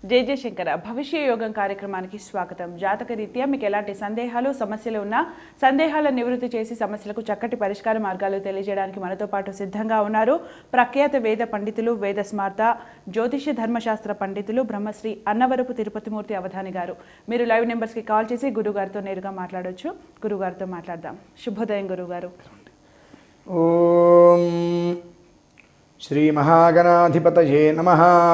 జై జయశంకర భవిష్య యోగం కార్యక్రమానికి స్వాగతం జాతక రీత్యా మీకు ఎలాంటి సందేహాలు సమస్యలు ఉన్నా సందేహాల నివృత్తి చేసి సమస్యలకు చక్కటి పరిష్కార మార్గాలు తెలియజేయడానికి మనతో పాటు సిద్ధంగా ఉన్నారు ప్రఖ్యాత వేద పండితులు వేద స్మార్త జ్యోతిష్య ధర్మశాస్త్ర పండితులు బ్రహ్మశ్రీ అన్నవరపు తిరుపతిమూర్తి అవధాని గారు మీరు లైవ్ నెంబర్స్కి కాల్ చేసి గురుగారితో నేరుగా మాట్లాడొచ్చు గురుగారితో మాట్లాడదాం శుభోదయం గురుగారు ఓం శ్రీమహాగణాధిపతయే నమ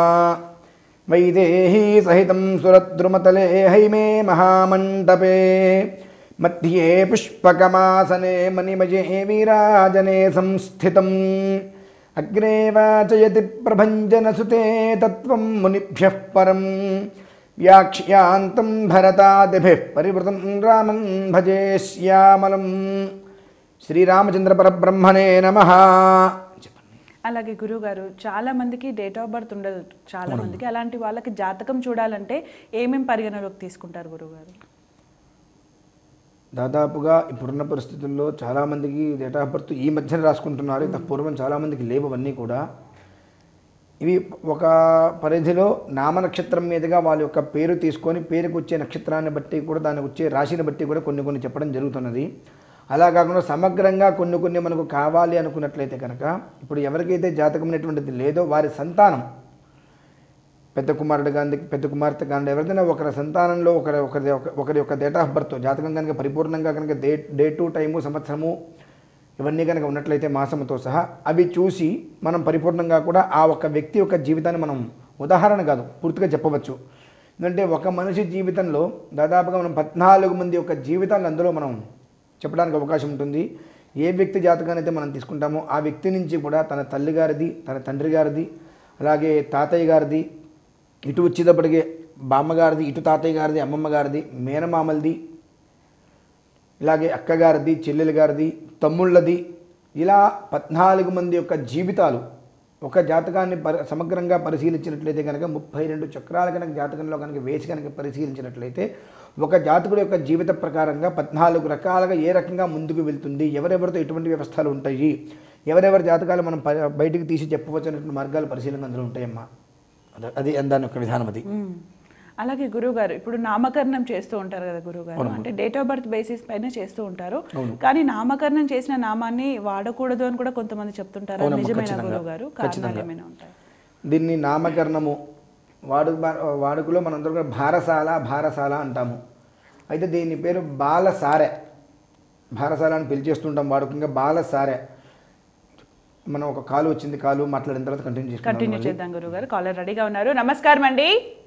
వైదేహీ సహితం సురద్రుమతలే హైమే మహామంటపే మధ్యే పుష్పకమాసనే మణిమయే వీరాజనే సంస్థితం అగ్రే వాచయతి ప్రభంజనసుతే తత్వం మునిభ్యః పరం వ్యాఖ్యాన్తం భరతాదిభిः పరివృతం రామం భజే శ్యామలం శ్రీరామచంద్ర పరబ్రహ్మణే నమ అలాగే గురుగారు చాలా మందికి డేట్ ఆఫ్ బర్త్ ఉండదు చాలా మందికి అలాంటి వాళ్ళకి జాతకం చూడాలంటే ఏమేం పరిగణలోకి తీసుకుంటారు గురుగారు దాదాపుగా ఇప్పుడున్న పరిస్థితుల్లో చాలామందికి డేట్ ఆఫ్ బర్త్ ఈ మధ్యన రాసుకుంటున్నారు ఇంత పూర్వం చాలామందికి లేవు అవన్నీ కూడా ఇవి ఒక పరిధిలో నామ నక్షత్రం మీదుగా వాళ్ళ యొక్క పేరు తీసుకొని పేరుకు వచ్చే నక్షత్రాన్ని బట్టి కూడా దానికి వచ్చే రాశిని బట్టి కూడా కొన్ని కొన్ని చెప్పడం జరుగుతున్నది అలా కాకుండా సమగ్రంగా కొన్ని కొన్ని మనకు కావాలి అనుకున్నట్లయితే కనుక ఇప్పుడు ఎవరికైతే జాతకం అనేటువంటిది లేదో వారి సంతానం పెద్ద కుమారుడు కానీ పెద్ద కుమార్తె కానీ ఎవరిదైనా ఒకరి సంతానంలో ఒకరి ఒకరి ఒక- ఒకరి యొక్క డేట్ ఆఫ్ బర్త్ జాతకం కనుక పరిపూర్ణంగా కనుక డే డేటు టైము సంవత్సరము ఇవన్నీ కనుక ఉన్నట్లయితే మాసముతో సహా అవి చూసి మనం పరిపూర్ణంగా కూడా ఆ ఒక్క వ్యక్తి యొక్క జీవితాన్ని మనం ఉదాహరణ కాదు పూర్తిగా చెప్పవచ్చు ఎందుకంటే ఒక మనిషి జీవితంలో దాదాపుగా మనం పద్నాలుగు మంది యొక్క జీవితాన్ని అందులో మనం చెప్పడానికి అవకాశం ఉంటుంది ఏ వ్యక్తి జాతకాన్ని అయితే మనం తీసుకుంటామో ఆ వ్యక్తి నుంచి కూడా తన తల్లి గారిది తన తండ్రి గారిది అలాగే తాతయ్య గారిది ఇటు వచ్చేటప్పటికి బామ్మగారిది ఇటు తాతయ్య గారిది అమ్మమ్మ గారిది మేనమామలది ఇలాగే అక్కగారిది చెల్లెలు గారిది తమ్ముళ్ళది ఇలా పద్నాలుగు మంది యొక్క జీవితాలు ఒక జాతకాన్ని పరి సమగ్రంగా పరిశీలించినట్లయితే కనుక ముప్పై రెండు చక్రాల కనుక జాతకంలో కనుక వేసి కనుక పరిశీలించినట్లయితే ఒక జాతకుడి యొక్క జీవిత ప్రకారంగా పద్నాలుగు రకాలుగా ఏ రకంగా ముందుకు వెళ్తుంది ఎవరెవరితో ఎటువంటి వ్యవస్థలు ఉంటాయి ఎవరెవరి జాతకాలు మనం ప- బయటికి తీసి చెప్పవచ్చు అనేటువంటి మార్గాలు పరిశీలన అందులో ఉంటాయమ్మా అద- అది దాని యొక్క విధానం అది మ్మ్. అలాగే గురుగారు ఇప్పుడు నామకరణం చేస్తూ ఉంటారు కదా గురుగారు అంటే డేట్ ఆఫ్ బర్త్ బేసిస్ పైన చేస్తూ ఉంటారు కానీ నామకరణం చేసిన నామాన్ని వాడకూడదు అని కూడా కొంతమంది చెప్తుంటారు అది నిజమైన గురుగారు కారణాలు ఏమైనా ఉంటాయి దీన్ని నామకరణము వాడు వాడుకలో మనందరం కూడా భారసాల భారసాల అంటాము అయితే దీని పేరు బాలసారె భారసాల అని పిలిచేస్తుంటాం వాడుకంగా బాలసారె మనం ఒక కాలు వచ్చింది కాలు మాట్లాడిన తర్వాత కంటిన్యూ కంటిన్యూ చేసుకుంటాం చేద్దాం గురుగారు కాలర్ రెడీగా ఉన్నారు నమస్కారం అండి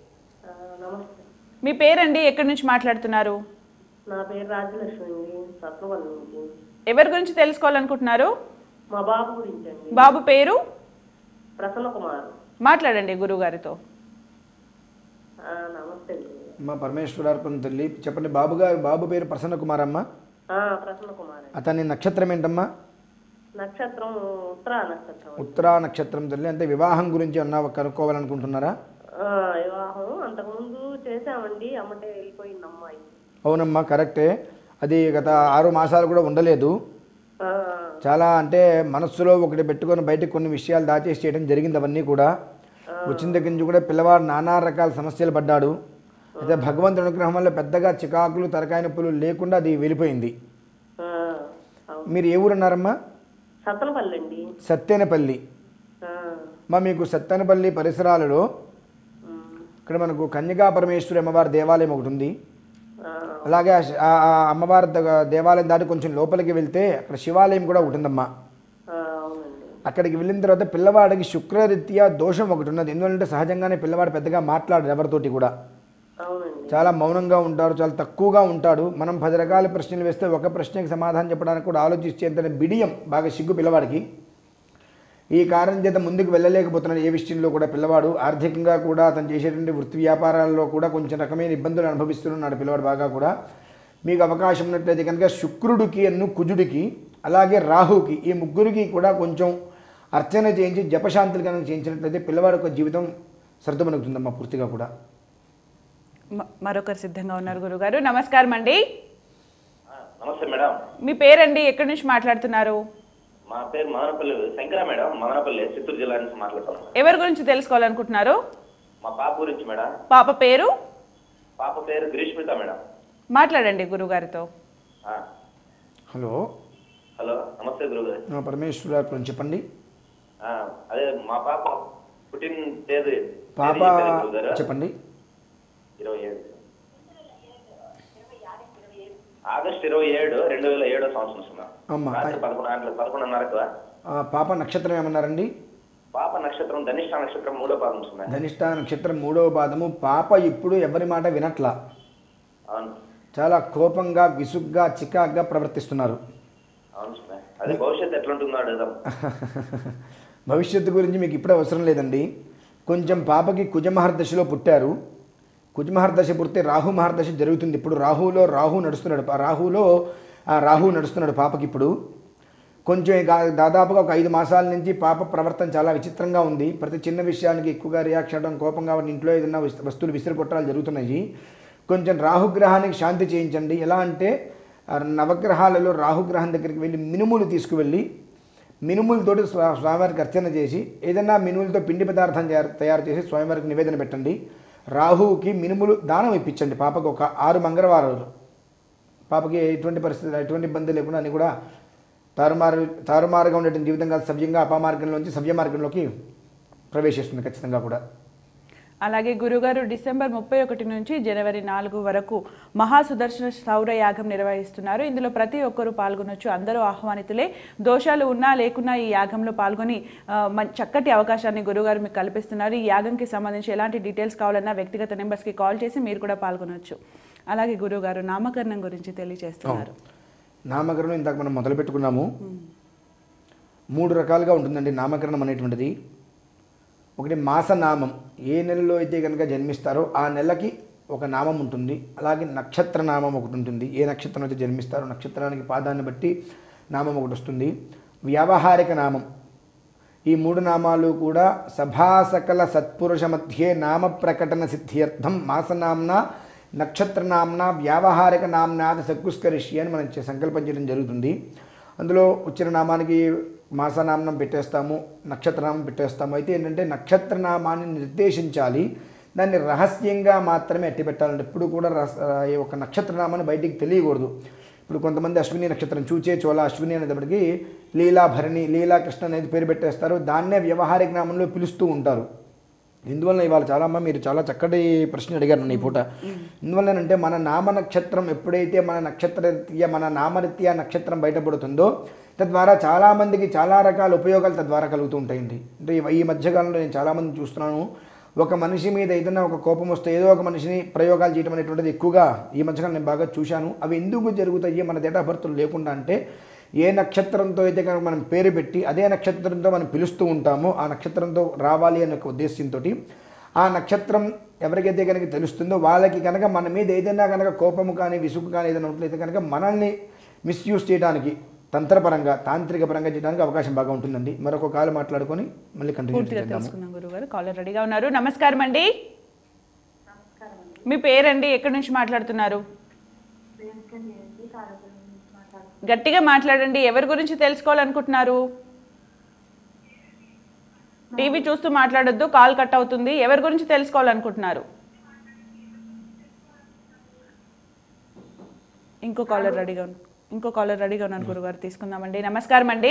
మీ పేరండి ఎక్కడి నుంచి మాట్లాడుతున్నారు నా పేరు రాజలక్ష్మి అండి సత్వవరం నుంచి ఎవరి గురించి తెలుసుకోవాలనుకుంటున్నారు మా బాబు గురించి అండి బాబు పేరు ప్రసన్న కుమార్ మాట్లాడండి గురుగారితో ఆ, నమస్తే అండి మా పరమేశ్వరార్పణ తల్లి చెప్పండి బాబు గారు బాబు పేరు ప్రసన్న కుమారమ్మ ఆ, ప్రసన్న కుమార్ అండి అతని నక్షత్రం ఏంటమ్మా నక్షత్రం ఉత్తరా నక్షత్రం ఉత్తరా నక్షత్రం తల్లి అంటే వివాహం గురించి అన్నా కనుక్కోవాలనుకుంటున్నారా ఆ, వివాహం అంతకుముందు చేసామండి అమ్మటే వెళ్ళిపోయింది అమ్మాయి అవునమ్మా కరెక్టే అది గత ఆరు మాసాలు కూడా ఉండలేదు ఆ, చాలా అంటే మనస్సులో ఒకటి పెట్టుకొని బయటకు కొన్ని విషయాలు దాచేసి చేయడం జరిగింది అవన్నీ కూడా వచ్చిన దగ్గర నుంచి కూడా పిల్లవాడు నానా రకాల సమస్యలు పడ్డాడు అయితే భగవంతుడి అనుగ్రహం వల్ల పెద్దగా చికాకులు తరకాయ నొప్పులు లేకుండా అది వెళ్ళిపోయింది ఆ, అవును. మీరు ఏ ఊరు అన్నారమ్మా సత్తనపల్లి అండి సత్తెనపల్లి ఆ, మా మీకు సత్తెనపల్లి పరిసరాలలో ఉమ్, ఇక్కడ మనకు కన్యకా పరమేశ్వరి అమ్మవారి దేవాలయం ఒకటి ఉంది ఆ, అలాగే ఆ శ- ఆ- ఆ అమ్మవారి దగ్గ- దేవాలయం దాటి కొంచెం లోపలికి వెళ్తే అక్కడ శివాలయం కూడా ఒకటి ఉందమ్మా ఆ, అవునండి అక్కడికి వెళ్ళిన తర్వాత పిల్లవాడికి శుక్రరీత్యా దోషం ఒకటి ఉన్నది ఎందుకంటే సహజంగానే పిల్లవాడు పెద్దగా మాట్లాడరు ఎవరితోటి కూడా అవునండి చాలా మౌనంగా ఉంటారు చాలా తక్కువగా ఉంటాడు మనం పది రకాల ప్రశ్నలు వేస్తే ఒక ప్రశ్నకి సమాధానం చెప్పడానికి కూడా ఆలోచించేంత బిడియం బాగా సిగ్గు పిల్లవాడికి ఈ కారణం చేత ముందుకు వెళ్ళలేకపోతున్నాడు ఏ విషయంలో కూడా పిల్లవాడు ఆర్థికంగా కూడా అతను చేసేటువంటి వృత్తి వ్యాపారాల్లో కూడా కొంచెం రకమైన ఇబ్బందులు అనుభవిస్తున్నాడు పిల్లవాడు బాగా కూడా మీకు అవకాశం ఉన్నట్లయితే కనుక శుక్రుడికి అన్ను కుజుడికి అలాగే రాహుకి ఈ ముగ్గురికి కూడా కొంచెం అర్చన చేయించి జపశాంతులు కనుక చేయించినట్లయితే పిల్లవాడి యొక్క జీవితం సర్దుమణుగుతుందమ్మా పూర్తిగా కూడా మ- మరొకరు సిద్ధంగా ఉన్నారు గురుగారు నమస్కారం అండి ఆ, నమస్తే మేడం మీ పేరండి ఎక్కడి నుంచి మాట్లాడుతున్నారు మా పేరు మదనపల్లి శంకర మేడం మదనపల్లి చిత్తూరు జిల్లా నుంచి మాట్లాడుతున్నాం ఎవరి గురించి తెలుసుకోవాలనుకుంటున్నారు మా పాప గురించి మేడం పాప పేరు పాప పేరు గ్రీష్మిత మేడం మాట్లాడండి గురుగారితో ఆ, హలో హలో నమస్తే గురుగారు ఆ, పరమేశ్వర గురించి చెప్పండి ఆ, అదే మా పాప పుట్టిన తేదీ పాప తేదీ చెప్పారు గురుగారు. చెప్పండి ఇరవై ఏడు ఆగస్ట్ ఇరవై ఏడు రెండు వేల ఏడో సంవత్సరం మేడం. అమ్మా. రాత్రి పదకొండు గంటలకు పదకొండున్నరకు ఆ, పాప నక్షత్రం ఏమన్నారండి పాప నక్షత్రం ధనిష్ట నక్షత్రం మూడో పాదం మేడం ధనిష్ట నక్షత్రం మూడవ పాదము పాప ఇప్పుడు ఎవరి మాట వినట్లా అవును చాలా కోపంగా విసుగ్గా చికాగ్గా ప్రవర్తిస్తున్నారు అవును స్వామి అదే భవిష్యత్తు ఎట్లుంటుందో అడుగుదాం భవిష్యత్తు గురించి మీకు ఇప్పుడే అవసరం లేదండి కొంచెం పాపకి కుజమహర్దశలో పుట్టారు కుజమహర్దశ పుడితే రాహు మహర్దశ జరుగుతుంది ఇప్పుడు రాహులో రాహు నడుస్తున్నాడు ఆ రాహులో ఆ రాహు నడుస్తున్నాడు పాపకి ఇప్పుడు కొంచెం గా- దాదాపుగా ఒక ఐదు మాసాల నుంచి పాప ప్రవర్తన చాలా విచిత్రంగా ఉంది ప్రతి చిన్న విషయానికి ఎక్కువగా రియాక్షన్ అవ్వడం కోపంగా వాడి ఇంట్లో ఏదైనా వస్తు- వస్తువులు విసిరికొట్టడాలు జరుగుతున్నాయి కొంచెం రాహుగ్రహానికి శాంతి చేయించండి ఎలా అంటే ఆ నవగ్రహాలలో రాహుగ్రహం దగ్గరికి వెళ్ళి మినుములు తీసుకువెళ్ళి మినుములతోటి స్వా స్వామివారికి అర్చన చేసి ఏదైనా మినుములతో పిండి పదార్థం తయారు తయారు చేసి స్వామివారికి నివేదన పెట్టండి రాహువుకి మినుములు దానం ఇప్పించండి పాపకు ఒక ఆరు మంగళవారాలు పాపకి ఎటువంటి పరిస్థితి ఎటువంటి ఇబ్బంది లేకుండా అని కూడా తారుమారు తారుమారుగా ఉండేటువంటి జీవితం కాదు సవ్యంగా అపమార్గంలోంచి సవ్య మార్గంలోకి ప్రవేశిస్తుంది ఖచ్చితంగా కూడా అలాగే గురుగారు డిసెంబర్ ముప్పై ఒకటి నుంచి జనవరి నాలుగు వరకు మహాసుదర్శన సౌర యాగం నిర్వహిస్తున్నారు ఇందులో ప్రతి ఒక్కరూ పాల్గొనొచ్చు అందరూ ఆహ్వానితులే దోషాలు ఉన్నా లేకున్నా ఈ యాగంలో పాల్గొని ఆ, మం- చక్కటి అవకాశాన్ని గురుగారు మీకు కల్పిస్తున్నారు ఈ యాగంకి సంబంధించి ఎలాంటి డీటెయిల్స్ కావాలన్నా వ్యక్తిగత నెంబర్స్కి కాల్ చేసి మీరు కూడా పాల్గొనొచ్చు అలాగే గురుగారు నామకరణం గురించి తెలియజేస్తున్నారు నామకరణం ఇందాక మనం మొదలు పెట్టుకున్నాము మూడు రకాలుగా ఉంటుందండి నామకరణం అనేటువంటిది ఒకటి మాసనామం ఏ నెలలో అయితే కనుక జన్మిస్తారో ఆ నెలకి ఒక నామం ఉంటుంది అలాగే నక్షత్ర నామం ఒకటి ఉంటుంది ఏ నక్షత్రం అయితే జన్మిస్తారో నక్షత్రానికి పాదాన్ని బట్టి నామం ఒకటి వస్తుంది వ్యావహారిక నామం ఈ మూడు నామాలు కూడా సభాసకల సత్పురుష మధ్యే నామ ప్రకటన సిద్ధ్యర్థం మాసనాంన నక్షత్రనామ్న వ్యావహారిక నామ్నాథ సత్పుష్కరిష్య అని మనం చే- సంకల్పం చేయడం జరుగుతుంది అందులో వచ్చిన నామానికి మాసనామం పెట్టేస్తాము నక్షత్రనామం పెట్టేస్తాము అయితే ఏంటంటే నక్షత్రనామాన్ని నిర్దేశించాలి దాన్ని రహస్యంగా మాత్రమే అట్టి పెట్టాలంటే ఎప్పుడు కూడా రహస్ ఈ ఒక నక్షత్రనామాన్ని బయటికి తెలియకూడదు ఇప్పుడు కొంతమంది అశ్విని నక్షత్రం చూచే చోళ అశ్విని అనేటప్పటికి లీలా భరణి లీలా కృష్ణ అనేది పేరు పెట్టేస్తారు దాన్నే వ్యవహారిక నామంలో పిలుస్తూ ఉంటారు ఎందువల్ల ఇవాళ చాలా అమ్మ మీరు చాలా చక్కటి ప్రశ్న అడిగారు నన్ను ఈ పూట ఎందువల్లనంటే మన నామ నక్షత్రం ఎప్పుడైతే మన నక్షత్రరీత్యా మన నామరీత్యా నక్షత్రం బయటపడుతుందో తద్వారా చాలామందికి చాలా రకాల ఉపయోగాలు తద్వారా కలుగుతూ ఉంటాయండి అంటే ఈ- ఈ మధ్యకాలంలో నేను చాలామంది చూస్తున్నాను ఒక మనిషి మీద ఏదైనా ఒక కోపం వస్తే ఏదో ఒక మనిషిని ప్రయోగాలు చేయడం అనేటువంటిది ఎక్కువగా ఈ మధ్యకాలం నేను బాగా చూశాను అవి ఎందుకు జరుగుతాయి మన డేట్ ఆఫ్ బర్త్ లేకుండా అంటే ఏ నక్షత్రంతో అయితే కనుక మనం పేరు పెట్టి అదే నక్షత్రంతో మనం పిలుస్తూ ఉంటామో ఆ నక్షత్రంతో రావాలి అనే ఒక ఉద్దేశంతో ఆ నక్షత్రం ఎవరికైతే కనుక తెలుస్తుందో వాళ్ళకి కనుక మన మీద ఏదైనా కనుక కోపము కానీ విసుగు కానీ ఏదైనా ఉన్నట్లయితే కనుక మనల్ని మిస్యూజ్ చేయడానికి తంత్రపరంగా తాంత్రిక పరంగా చేయడానికి అవకాశం బాగా ఉంటుందండి మరొక కాలు మాట్లాడుకొని మళ్ళీ కంటిన్యూ పూర్తిగా చేద్దాము తెలుసుకుందాం గురుగారు కాలర్ రెడీగా ఉన్నారు నమస్కారం అండి మీ పేరండి ఎక్కడి నుంచి మాట్లాడుతున్నారు గట్టిగా మాట్లాడండి ఎవరి గురించి తెలుసుకోవాలనుకుంటున్నారు టీవీ చూస్తూ మాట్లాడొద్దు కాల్ కట్ అవుతుంది ఎవరి గురించి తెలుసుకోవాలనుకుంటున్నారు ఇంకో కాలర్ రెడీగా ఉన్న ఇంకో కాలర్ రెడీగా ఉన్నాను గురుగారు తీసుకుందామండి నమస్కారం అండి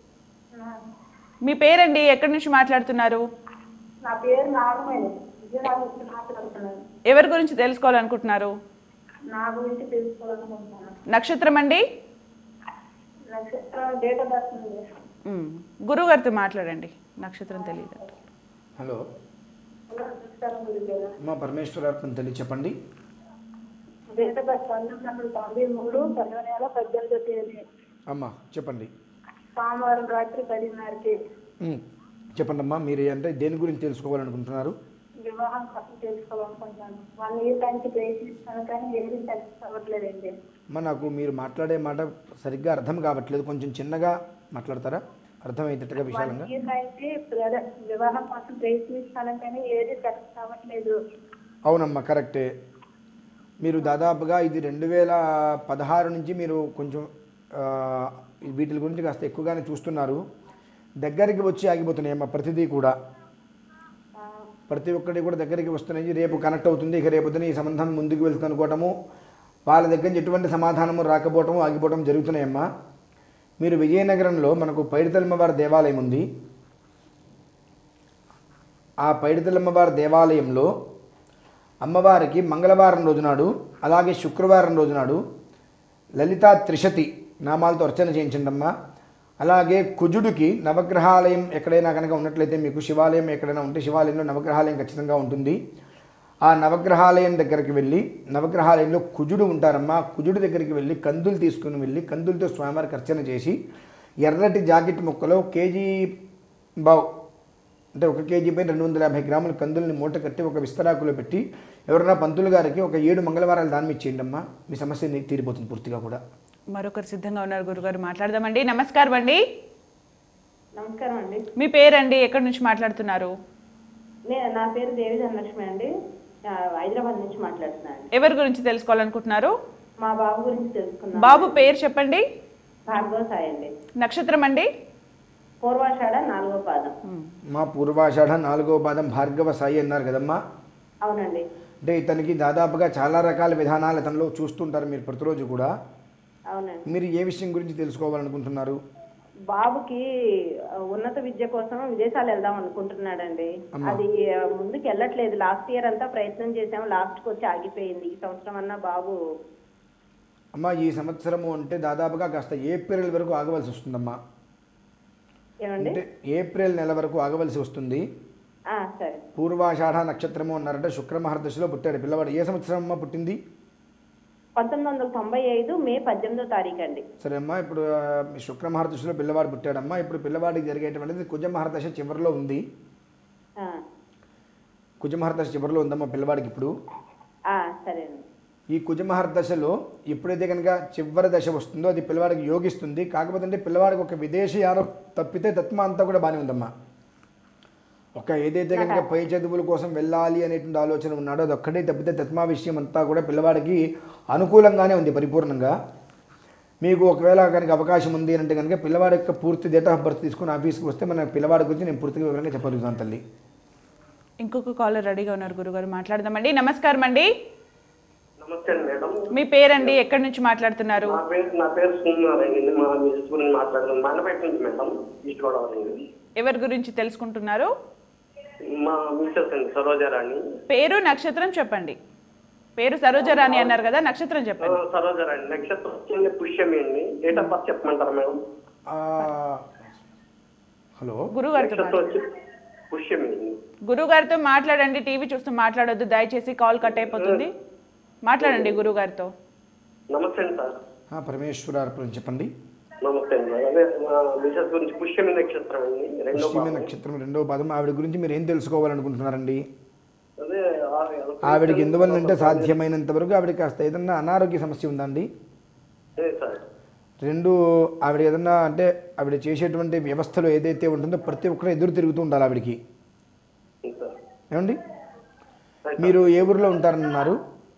మీ పేరండి ఎక్కడి నుంచి మాట్లాడుతున్నారు నా పేరు నాగమణి విజయనగరం నుంచి మాట్లాడుతున్నాను ఎవరి గురించి తెలుసుకోవాలనుకుంటున్నారు నా గురించి తెలుసుకోవాలనుకుంటున్నాను నక్షత్రం అండి నక్షత్రం డేట్ ఆఫ్ బర్త్ ఉంది మ్, గురువుగారితో మాట్లాడండి నక్షత్రం తెలియదు హలో నక్షత్రం గురించి మా పరమేశ్వరాత్మని తెలియ చెప్పండి డేట్ ఆఫ్ బర్త్ పంతొమ్మిది వందల తొంభై మూడు పదో నెల పద్దెనిమిదో తేదీ అమ్మా చెప్పండి సోమవారం రాత్రి పదిన్నరకి ఉమ్, చెప్పండి అమ్మా మీరు అంటే దేని గురించి తెలుసుకోవాలనుకుంటున్నారు వివాహం కోసం తెలుసుకోవాలనుకుంటున్నాను వన్ ఇయర్ నుంచి ప్రయత్నిస్తాను కానీ ఏది సక్సెస్ అవ్వట్లేదండి అమ్మా నాకు మీరు మాట్లాడే మాట సరిగ్గా అర్థం కావట్లేదు కొంచెం చిన్నగా మాట్లాడతారా అర్థమయ్యేటట్టుగా వన్ విశాలంగా ఇయర్ నుంచి ప్రద- వివాహం కోసం ప్రయత్నిస్తాను కానీ ఏది సక్సెస్ అవ్వట్లేదు అవునమ్మా కరెక్టే మీరు దాదాపుగా ఇది రెండు వేల పదహారు నుంచి మీరు కొంచెం ఆ, వీటి గురించి కాస్త ఎక్కువగానే చూస్తున్నారు దగ్గరికి వచ్చి ఆగిపోతున్నాయమ్మా ప్రతిదీ కూడా ప్రతి ఒక్కటి కూడా దగ్గరికి వస్తున్నాయి రేపు కనెక్ట్ అవుతుంది ఇక రేపొద్దున ఈ సంబంధం ముందుకు వెళ్తుంది అనుకోవటము వాళ్ళ దగ్గర నుంచి ఎటువంటి సమాధానము రాకపోవటము ఆగిపోవటం జరుగుతున్నాయమ్మా మీరు విజయనగరంలో మనకు పైడితల్లమ్మవారి దేవాలయం ఉంది ఆ పైడితల్లమ్మవారి దేవాలయంలో అమ్మవారికి మంగళవారం రోజునాడు అలాగే శుక్రవారం రోజునాడు లలితా త్రిశతి నామాలతో అర్చన చేయించండి అమ్మా అలాగే కుజుడికి నవగ్రహాలయం ఎక్కడైనా కనుక ఉన్నట్లయితే మీకు శివాలయం ఎక్కడైనా ఉంటే శివాలయంలో నవగ్రహాలయం ఖచ్చితంగా ఉంటుంది ఆ నవగ్రహాలయం దగ్గరికి వెళ్ళి నవగ్రహాలయంలో కుజుడు ఉంటారమ్మా కుజుడి దగ్గరికి వెళ్ళి కందులు తీసుకుని వెళ్ళి కందులతో స్వామివారికి అర్చన చేసి ఎర్రటి జాకెట్ ముక్కలో కేజీ బావ్ అంటే ఒక కేజీ పైన రెండు వందల యాభై గ్రాముల కందుల్ని మూట కట్టి ఒక విస్తరాకులో పెట్టి ఎవరైనా పంతులు గారికి ఒక ఏడు మంగళవారాలు దానం ఇచ్చేయండి అమ్మా మీ సమస్య నీ- తీరిపోతుంది పూర్తిగా కూడా మరొకరు సిద్ధంగా ఉన్నారు గురుగారు మాట్లాడదామండి నమస్కారం అండి నమస్కారం అండి మీ పేరండి ఎక్కడి నుంచి మాట్లాడుతున్నారు నే- నా పేరు దేవి ధనలక్ష్మి అండి ఆ, హైదరాబాద్ నుంచి మాట్లాడుతున్నాను అండి ఎవరి గురించి తెలుసుకోవాలనుకుంటున్నారు మా బాబు గురించి తెలుసుకున్నాను బాబు పేరు చెప్పండి భార్గవ సాయి అండి నక్షత్రం అండి పూర్వాషాఢ నాలుగో పాదం మా పూర్వాషాఢ నాలుగో పాదం భార్గవ సాయి అన్నారు కదమ్మా అవునండి అంటే ఇతనికి దాదాపుగా చాలా రకాల విధానాలు ఇతనిలో చూస్తుంటారు మీరు ప్రతిరోజు కూడా అవునండి మీరు ఏ విషయం గురించి తెలుసుకోవాలనుకుంటున్నారు బాబుకి ఆ, ఉన్నత విద్య కోసం విదేశాలు వెళ్దాం అనుకుంటున్నాడండి అది ఆ, ముందుకు వెళ్ళట్లేదు లాస్ట్ ఇయర్ అంతా ప్రయత్నం చేసాము లాస్ట్కి వచ్చి ఆగిపోయింది ఈ సంవత్సరం అన్నా బాబు అమ్మా ఈ సంవత్సరము అంటే దాదాపుగా కాస్త ఏప్రిల్ వరకు ఆగవలసి వస్తుందమ్మా ఏమండి అంటే ఏప్రిల్ నెల వరకు ఆగవలసి వస్తుంది ఆ, సరే పూర్వాషాఢ నక్షత్రము అన్నారంటే శుక్ర మహర్దశలో పుట్టాడు పిల్లవాడు ఏ సంవత్సరం అమ్మా పుట్టింది పంతొమ్మిది వందల తొంభై ఐదు మే పద్దెనిమిదో తారీఖు అండి సరే అమ్మా ఇప్పుడు ఆ, శుక్ర మహర్దశలో పిల్లవాడు పుట్టాడమ్మా ఇప్పుడు పిల్లవాడికి జరిగేటువంటిది కుజ మహర్దశ చివరిలో ఉంది ఆ, కుజ మహర్దశ చివరిలో ఉందమ్మా పిల్లవాడికి ఇప్పుడు ఆ, సరే అండి ఈ కుజమహర్దశలో ఎప్పుడైతే కనుక చివరి దశ వస్తుందో అది పిల్లవాడికి యోగిస్తుంది కాకపోతే అంటే పిల్లవాడికి ఒక విదేశీయానం తప్పితే తత్మ అంతా కూడా బాగానే ఉందమ్మా ఒక ఏదైతే కనుక పై చదువుల కోసం వెళ్ళాలి అనేటువంటి ఆలోచన ఉన్నాడో అది ఒక్కటే తప్పితే తత్మా విషయం అంతా కూడా పిల్లవాడికి అనుకూలంగానే ఉంది పరిపూర్ణంగా మీకు ఒకవేళ కనుక అవకాశం ఉంది అంటే కనుక పిల్లవాడి యొక్క పూర్తి డేట్ ఆఫ్ బర్త్ తీసుకుని ఆఫీస్కి వస్తే మన పిల్లవాడి గురించి నేను పూర్తిగా వివరంగా చెప్పగలుగుతాను తల్లి ఇంకొక కాలర్ రెడీగా ఉన్నారు గురుగారు మాట్లాడదామండి నమస్కారం అండి నమస్తే మేడం మీ పేరండి ఎక్కడి నుంచి మాట్లాడుతున్నారు నా పేరు నా పేరు సున్నారాయణ అండి మా మిసెస్ గురించి మాట్లాడుతున్నాను మండపేట నుంచి మేడం ఈస్ట్ గోదావరి అండి ఎవరి గురించి తెలుసుకుంటున్నారు మా మిసెస్ అండి సరోజారాణి పేరు నక్షత్రం చెప్పండి పేరు సరోజరాణి అన్నారు కదా నక్షత్రం ఆ, చెప్పండి సరోజారాణి నక్షత్రం వచ్చింది పుష్యమి అండి డేట్ ఆఫ్ బర్త్ చెప్పమంటారా మేడం ఆ, హలో గురుగారితో నక్షత్రం మాట్లాడండి. వచ్చి పుష్యమి అండి గురుగారితో మాట్లాడండి టీవీ చూస్తూ మాట్లాడొద్దు దయచేసి కాల్ కట్ అయిపోతుంది మాట్లాడండి గురుగారితో నమస్తే అండి సార్ ఆ, పరమేశ్వర అర్పణ చెప్పండి నమస్తే అండి అదే మా మిసెస్ గురించి పుష్యమి నక్షత్రం అండి రెండో పుష్యమి పాదం. నక్షత్రం రెండవ పాదం ఆవిడ గురించి మీరు ఏం తెలుసుకోవాలనుకుంటున్నారండి అదే ఆ- ఆవిడకి ఎందువల్ల అంటే సాధ్యమైనంత వరకు ఆవిడ కాస్త ఏదన్నా అనారోగ్య సమస్య ఉందండి అదే సార్ రెండు ఆవిడ ఏదన్నా అంటే ఆవిడ చేసేటువంటి వ్యవస్థలో ఏదైతే ఉంటుందో ప్రతి ఒక్కరు ఎదురు తిరుగుతూ ఉండాలి ఆవిడకి అదే సార్ ఏమండి మీరు ఏ ఊరిలో ఉంటారన్నారు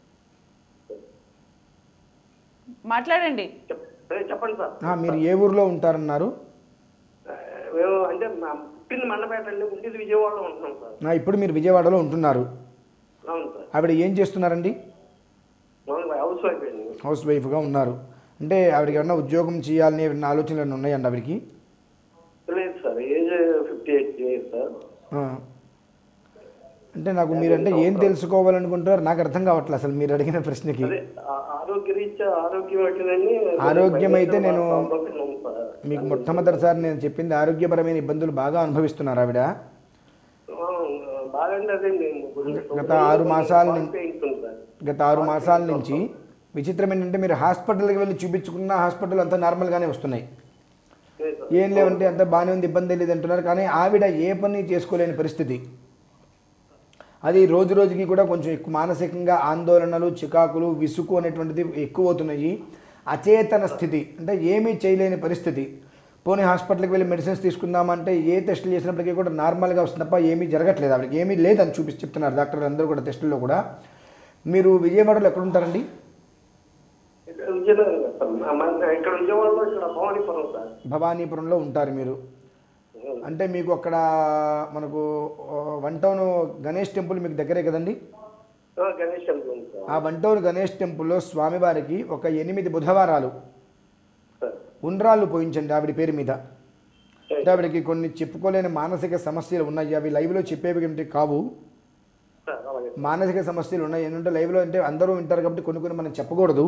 మాట్లాడండి చెప్- అదే చెప్పండి సార్ ఆ, మీరు ఏ ఊరిలో ఉంటారన్నారు ఆ, మేము అంటే మా పుట్టింది మండపేట అండి ఉండేది విజయవాడలో ఉంటున్నాం సార్ ఆ, ఇప్పుడు మీరు విజయవాడలో ఉంటున్నారు అవును సార్ ఆవిడ ఏం చేస్తున్నారండి మామూలుగా హౌస్ వైఫ్ అండి హౌస్ వైఫ్గా ఉన్నారు అంటే ఆవిడకి ఏమన్నా ఉద్యోగం చేయాలనే ఏమన్నా ఆలోచనలు ఏమన్నా ఉన్నాయండి ఆవిడకి లేదు sir age fifty eight years sir ఆ. అంటే నాకు మీరంటే ఏం తెలుసుకోవాలనుకుంటున్నారు నాకు అర్థం కావట్లేదు అసలు మీరు అడిగిన ప్రశ్నకి అదే ఆ- ఆరోగ్య రీత్యా ఆరోగ్యం ఏంటండి ఆరోగ్యం అయితే నేను- ప్రాబ్లం సార్ మీకు మొట్టమొదటిసారి నేను చెప్పింది ఆరోగ్యపరమైన ఇబ్బందులు బాగా అనుభవిస్తున్నారు ఆవిడ ఆ, బాగండి అదే మేము గత ఆరు మాసాల నుంచి- పెయిన్స్ ఉంది సార్ గత ఆరు మాసాల నుంచి విచిత్రం ఏంటంటే మీరు హాస్పిటల్కి వెళ్ళి చూపించుకున్న హాస్పిటల్ అంతా నార్మల్గానే వస్తున్నాయి లేదు సార్ ఏం లేవంటే అంత బాగానే ఉంది ఇబ్బంది లేదు అంటున్నారు కానీ ఆవిడ ఏ పని చేసుకోలేని పరిస్థితి అది రోజు రోజుకి కూడా కొంచెం ఎక్కువ మానసికంగా ఆందోళనలు చికాకులు విసుగు అనేటువంటిది ఎక్కువ అవుతున్నాయి అచేతన స్థితి అంటే ఏమీ చేయలేని పరిస్థితి పోనీ హాస్పిటల్కి వెళ్ళి మెడిసిన్స్ తీసుకుందామంటే ఏ టెస్టులు చేసినప్పటికీ కూడా నార్మల్గా వస్తుంది తప్ప ఏమీ జరగట్లేదు ఆవిడకి ఏమీ లేదని చూపి చెప్తున్నారు డాక్టర్లు అందరూ కూడా టెస్టుల్లో కూడా మీరు విజయవాడలో ఎక్కడ ఉంటారండి ఇక్కడ విజయనగరం సార్ మా- మా- ఇక్కడ విజయవాడలో ఇక్కడ భవానీపురం సార్ భవానీపురంలో ఉంటారు మీరు అవును అంటే మీకు అక్కడ మనకు ఆ, వన్ టౌన్ గణేష్ టెంపుల్ మీకు దగ్గరే కదండి ఆ, గణేష్ టెంపుల్ ఉంది సార్ ఆ వన్ టౌన్ గణేష్ టెంపుల్లో స్వామివారికి ఒక ఎనిమిది బుధవారాలు సార్ ఉండ్రాళ్ళు పోయించండి ఆవిడ పేరు మీద అంటే ఆవిడకి కొన్ని చెప్పుకోలేని మానసిక సమస్యలు ఉన్నాయి అవి లైవ్లో చెప్పేవి ఏమిటి కావు సార్ అలాగే మానసిక సమస్యలు ఉన్నాయి ఏంటంటే లైవ్లో అంటే అందరూ వింటారు కాబట్టి కొన్ని కొన్ని మనం చెప్పకూడదు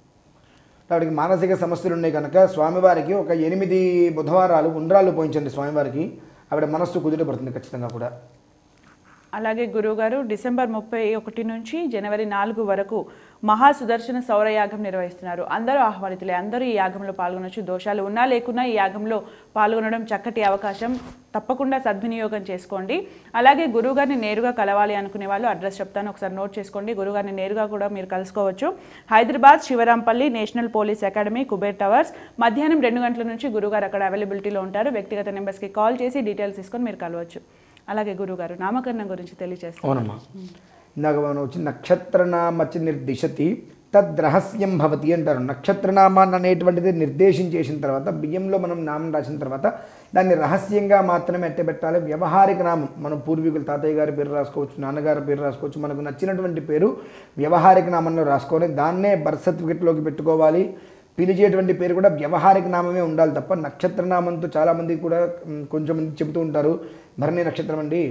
ఆవిడకి మానసిక సమస్యలు ఉన్నాయి కనుక స్వామివారికి ఒక ఎనిమిది బుధవారాలు ఉండ్రాళ్ళు పోయించండి స్వామివారికి ఆవిడ మనస్సు కుదుటపడుతుంది ఖచ్చితంగా కూడా అలాగే గురువుగారు డిసెంబర్ ముప్పై ఒకటి నుంచి జనవరి నాలుగు వరకు మహా సుదర్శన సౌరయాగం నిర్వహిస్తున్నారు అందరూ ఆహ్వానితులే అందరూ ఈ యాగంలో పాల్గొనొచ్చు దోషాలు ఉన్నా లేకున్నా ఈ యాగంలో పాల్గొనడం చక్కటి అవకాశం తప్పకుండా సద్వినియోగం చేసుకోండి అలాగే గురువుగారిని నేరుగా కలవాలి అనుకునే వాళ్ళు అడ్రస్ చెప్తాను ఒకసారి నోట్ చేసుకోండి గురువుగారిని నేరుగా కూడా మీరు కలుసుకోవచ్చు Hyderabad Shivarampally national police academy Kuber towers మధ్యాహ్నం రెండు గంటల నుంచి గురుగారు అక్కడ అవైలబిలిటీలో ఉంటారు వ్యక్తిగత నెంబర్స్కి కాల్ చేసి డీటెయిల్స్ తీసుకొని మీరు కలవచ్చు అలాగే గురుగారు నామకరణం గురించి తెలియజేస్తారు అవునమ్మా ఇందాక మనం వచ్చి నక్షత్రనామచి నిర్దిశతి తద్రహస్యం భవతి అంటారు నక్షత్రనామాన్ని అనేటువంటిది నిర్దేశించేసిన తర్వాత బియ్యంలో మనం నామం రాసిన తర్వాత దాన్ని రహస్యంగా మాత్రమే ఎట్టబెట్టాలి వ్యవహారిక నామం మనం పూర్వీకులు తాతయ్య గారి పేరు రాసుకోవచ్చు నాన్నగారి పేరు రాసుకోవచ్చు మనకు నచ్చినటువంటి పేరు వ్యవహారిక నామంలో రాసుకొని దాన్నే బర్త్ సర్టిఫికెట్లోకి పెట్టుకోవాలి పిలిచేటువంటి పేరు కూడా వ్యవహారిక నామమే ఉండాలి తప్ప నక్షత్రనామంతో చాలామంది కూడా మ్, కొంచెం మంది చెబుతూ ఉంటారు భరణి నక్షత్రం అండి